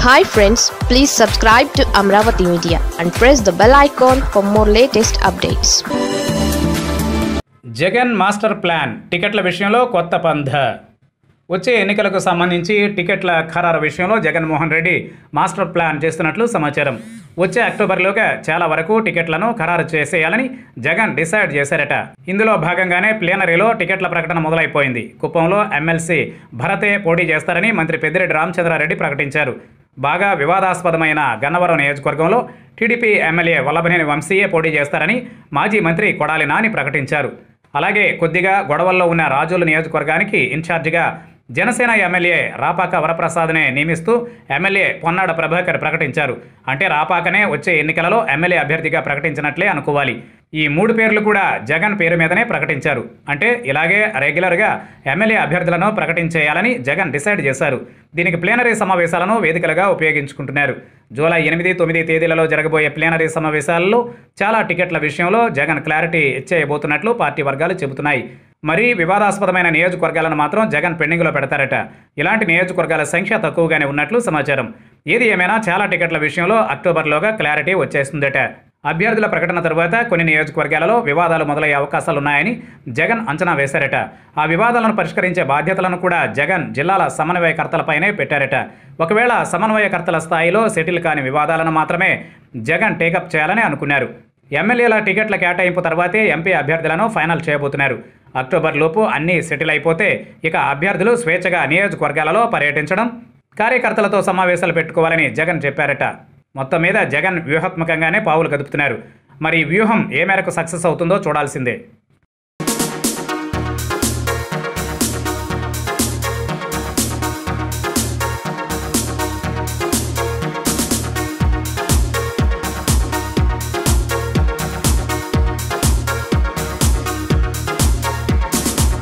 hi friends please subscribe to Amaravati media and press the bell icon for more latest updates Jagan master plan టికెట్ల విషయంలో కొత్త పంధ వచ్చే ఎన్నికలకు సంబంధించి టికెట్ల ఖరారు విషయంలో జగన్మోహన్ రెడ్డి మాస్టర్ ప్లాన్ చేస్తున్నట్లు సమాచారం వచ్చే అక్టోబర్లోగా చాలా వరకు టికెట్లను ఖరారు చేసేయాలని జగన్ డిసైడ్ చేశారట ఇందులో భాగంగానే ప్లేనరీలో టికెట్ల ప్రకటన మొదలైపోయింది కుప్పంలో ఎమ్మెల్సీ భరతే పోటీ చేస్తారని మంత్రి పెద్దిరెడ్డి రామచంద్రారెడ్డి ప్రకటించారు బాగా వివాదాస్పదమైన గన్నవరం నియోజకవర్గంలో టీడీపీ ఎమ్మెల్యే వల్లభనేని వంశీయే పోటీ చేస్తారని మాజీ మంత్రి కొడాలి నాని ప్రకటించారు అలాగే కొద్దిగా గొడవల్లో ఉన్న రాజోలు నియోజకవర్గానికి ఇన్ఛార్జిగా జనసేన ఎమ్మెల్యే రాపాక వరప్రసాద్నే నియమిస్తూ ఎమ్మెల్యే పొన్నాడ ప్రభాకర్ ప్రకటించారు అంటే రాపాకనే వచ్చే ఎన్నికలలో ఎమ్మెల్యే అభ్యర్థిగా ప్రకటించినట్లే అనుకోవాలి ఈ మూడు పేర్లు కూడా జగన్ పేరు మీదనే ప్రకటించారు అంటే ఇలాగే రెగ్యులర్గా ఎమ్మెల్యే అభ్యర్థులను ప్రకటించేయాలని జగన్ డిసైడ్ చేశారు దీనికి ప్లేనరీ సమావేశాలను వేదికలుగా ఉపయోగించుకుంటున్నారు జూలై ఎనిమిది తొమ్మిది తేదీలలో జరగబోయే ప్లేనరీ సమావేశాలలో చాలా టికెట్ల విషయంలో జగన్ క్లారిటీ ఇచ్చేయబోతున్నట్లు పార్టీ వర్గాలు చెబుతున్నాయి మరీ వివాదాస్పదమైన నియోజకవర్గాలను మాత్రం జగన్ పెండింగ్లో పెడతారట ఇలాంటి నియోజకవర్గాల సంఖ్య తక్కువగానే ఉన్నట్లు సమాచారం ఏది ఏమైనా చాలా టికెట్ల విషయంలో అక్టోబర్లోగా క్లారిటీ వచ్చేస్తుందట అభ్యర్థుల ప్రకటన తరువాత కొన్ని నియోజకవర్గాలలో వివాదాలు మొదలయ్యే అవకాశాలున్నాయని జగన్ అంచనా వేశారట ఆ వివాదాలను పరిష్కరించే బాధ్యతలను కూడా జగన్ జిల్లాల సమన్వయకర్తలపైనే పెట్టారట ఒకవేళ సమన్వయకర్తల స్థాయిలో సెటిల్ కాని వివాదాలను మాత్రమే జగన్ టేకప్ చేయాలని అనుకున్నారు ఎమ్మెల్యేల టికెట్ల కేటాయింపు తర్వాతే ఎంపీ అభ్యర్థులను ఫైనల్ చేయబోతున్నారు అక్టోబర్ లోపు అన్నీ సెటిల్ అయిపోతే ఇక అభ్యర్థులు స్వేచ్ఛగా నియోజకవర్గాలలో పర్యటించడం కార్యకర్తలతో సమావేశాలు పెట్టుకోవాలని జగన్ చెప్పారట మొత్తం మీద జగన్ వ్యూహాత్మకంగానే పావులు కదుపుతున్నారు మరి ఈ వ్యూహం ఏ మేరకు సక్సెస్ అవుతుందో చూడాల్సిందే